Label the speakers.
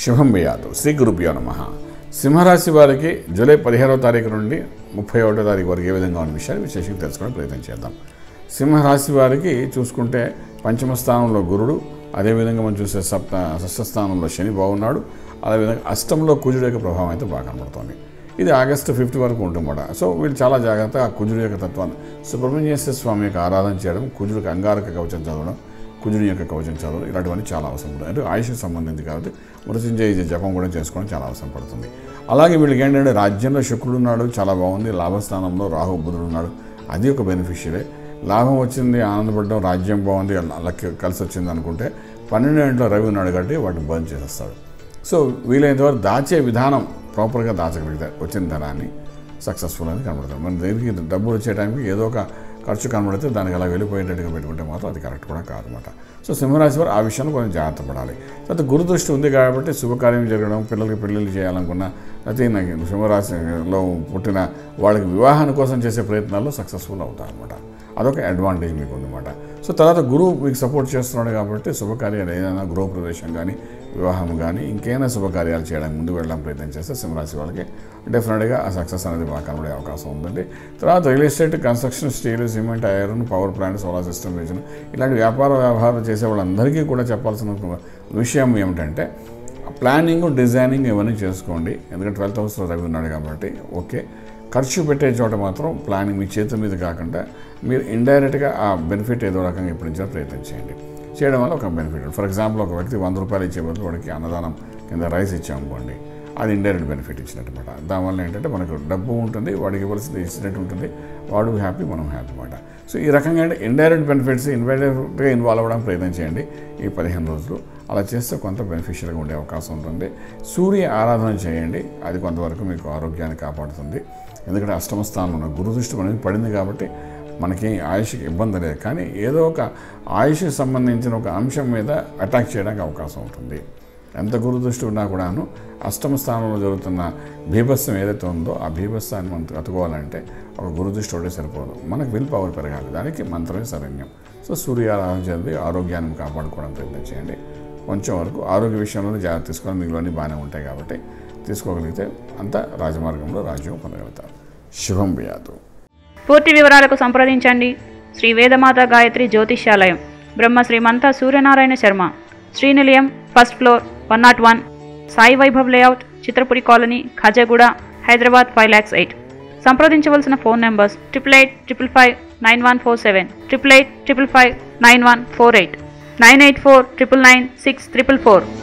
Speaker 1: శుభం బియాదు శ్రీ గురుభ్యో నమ సింహరాశి వారికి జూలై పదిహేనవ తారీఖు నుండి ముప్పై ఒకటో తారీఖు వరకు ఏ విధంగా ఉన్న విషయాలు విశేషంగా తెలుసుకోవడం ప్రయత్నం చేద్దాం సింహరాశి వారికి చూసుకుంటే పంచమ స్థానంలో గురుడు అదేవిధంగా మనం చూసే సప్త షష్ఠ స్థానంలో శని బాగున్నాడు అదేవిధంగా అష్టంలో కుజుడు యొక్క ప్రభావం అయితే బాగా కనబడుతోంది ఇది ఆగస్టు ఫిఫ్త్ వరకు ఉంటుందన్నమాట సో వీళ్ళు చాలా జాగ్రత్తగా ఆ కుజుడు యొక్క తత్వాన్ని సుబ్రహ్మణ్యేశ్వర స్వామి యొక్క ఆరాధన చేయడం కుజుడికి అంగారక కవచం చదవడం కుజుడి యొక్క కవచం చదవడం ఇలాంటివన్నీ చాలా అవసరం పడుతుంది అంటే ఆయుష్కి సంబంధించి కాబట్టి మృత్యుంజయ జపం కూడా చేసుకోవడం చాలా అవసరం పడుతుంది అలాగే వీళ్ళకి ఏంటంటే రాజ్యంలో శుక్రుడు ఉన్నాడు చాలా బాగుంది లాభస్థానంలో రాహు బుధుడు ఉన్నాడు అది ఒక బెనిఫిషియరే లాభం వచ్చింది ఆనందపడడం రాజ్యం బాగుంది లక్కి కలిసి వచ్చింది అనుకుంటే పన్నెండు ఇంట్లో రవి ఉన్నాడు కాబట్టి వాటిని బంద్ చేసేస్తాడు సో వీలైనంత వరకు దాచే విధానం ప్రాపర్గా దాచగలిగితే వచ్చిన ధనాన్ని సక్సెస్ఫుల్ అని కనబడుతుంది మన దగ్గరికి డబ్బులు వచ్చే టైంకి ఏదో ఒక ఖర్చు కనబడితే దానికి అలా వెళ్ళిపోయేటట్టుగా పెట్టుకుంటే మాత్రం అది కరెక్ట్ కూడా కాదనమాట సో సింహరాశి వారు ఆ విషయంలో కొంచెం జాగ్రత్త పడాలి తర్వాత గురుదృష్టి ఉంది కాబట్టి శుభకార్యం జరగడం పిల్లలకి పెళ్ళిళ్ళు చేయాలనుకున్న అయితే నాకు సింహరాశిలో పుట్టిన వాళ్ళకి వివాహం కోసం చేసే ప్రయత్నాల్లో సక్సెస్ఫుల్ అవుతారనమాట అదొక అడ్వాంటేజ్ మీకు ఉందన్నమాట సో తర్వాత గురువు మీకు సపోర్ట్ చేస్తున్నాడు కాబట్టి శుభకార్యాలు ఏదైనా గృహ ప్రవేశం కానీ వివాహం కానీ ఇంకేమైనా శుభకార్యాలు చేయడానికి ముందు వెళ్ళడం ప్రయత్నం చేస్తే సింహరాశి వాళ్ళకి డెఫినెట్గా ఆ సక్సెస్ అనేది బాగా కనబడే అవకాశం ఉందండి తర్వాత real estate construction steel cement iron power plant solar system vision ఇలాంటి వ్యాపార వ్యవహారం చేసే వాళ్ళందరికీ కూడా చెప్పాల్సిన విషయం ఏమిటంటే ప్లానింగ్ డిజైనింగ్ ఇవన్నీ చేసుకోండి ఎందుకంటే ట్వెల్త్ హౌస్లో రవి ఉన్నాడు కాబట్టి ఓకే ఖర్చు పెట్టే చోట మాత్రం ప్లానింగ్ మీ చేతుల మీద కాకుండా మీరు ఇండైరెక్ట్గా ఆ బెనిఫిట్ ఏదో రకంగా ఇప్పించే ప్రయత్నం చేయండి చేయడం వల్ల ఒక బెనిఫిట్ ఫర్ ఎగ్జాంపుల్ ఒక వ్యక్తి వంద రూపాయలు ఇచ్చే బదులు వాడికి అన్నదానం కింద రైస్ ఇచ్చామనుకోండి అది ఇండైరెక్ట్ బెనిఫిట్ ఇచ్చినట్టమాట దానివల్ల ఏంటంటే మనకు డబ్బు ఉంటుంది వాడికి ఇవ్వాల్సింది ఇచ్చినట్టు ఉంటుంది వాడు హ్యాపీ మనం హ్యాపీ అనమాట సో ఈ రకంగా అంటే ఇండైరెక్ట్ బెనిఫిట్స్ ఇండైరెక్ట్గా ఇన్వాల్వ్ అవ్వడానికి ప్రయత్నం చేయండి ఈ పదిహేను రోజులు అలా చేస్తే కొంత బెనిఫిషియల్గా ఉండే అవకాశం ఉంటుంది సూర్య ఆరాధన చేయండి అది కొంతవరకు మీకు ఆరోగ్యాన్ని కాపాడుతుంది ఎందుకంటే అష్టమ స్థానంలో గురుదృష్టి అనేది పడింది కాబట్టి మనకి ఆయుష్కి ఇబ్బంది లేదు కానీ ఏదో ఒక ఆయుష్కి సంబంధించిన ఒక అంశం మీద అటాక్ చేయడానికి అవకాశం ఉంటుంది ఎంత గురుదృష్టి ఉన్నా కూడాను అష్టమ స్థానంలో జరుగుతున్న బీభత్సం ఏదైతే ఉందో ఆ బీభత్సాన్ని మనం కట్టుకోవాలంటే ఒక గురుదృష్టి ఒకటే సరిపోదు మనకు విల్ పవర్ పెరగాలి దానికి మంత్రమే శరణ్యం సో సూర్యారాధన చదివి ఆరోగ్యాన్ని కాపాడుకోవడం ప్రయత్నం చేయండి కొంచెం వరకు ఆరోగ్య విషయంలో జాగ్రత్త తీసుకోవడం మిగిలిన బాగానే ఉంటాయి కాబట్టి తీసుకోగలిగితే అంతా రాజమార్గంలో రాజ్యం పొందగలుగుతారు శుభం బియాదు
Speaker 2: పూర్తి వివరాలకు సంప్రదించండి శ్రీ వేదమాత గాయత్రి జ్యోతిష్యాలయం Brahma Srimantha Suryanarayana Sharma Srinilayam first floor one naught one Sai Vaibhav layout Chitrapuri colony Khajaguda Hyderabad five lakhs eight సంప్రదించవలసిన phone numbers triple eight triple five nine one four seven triple eight triple five nine one four eight nine eight four triple nine six triple four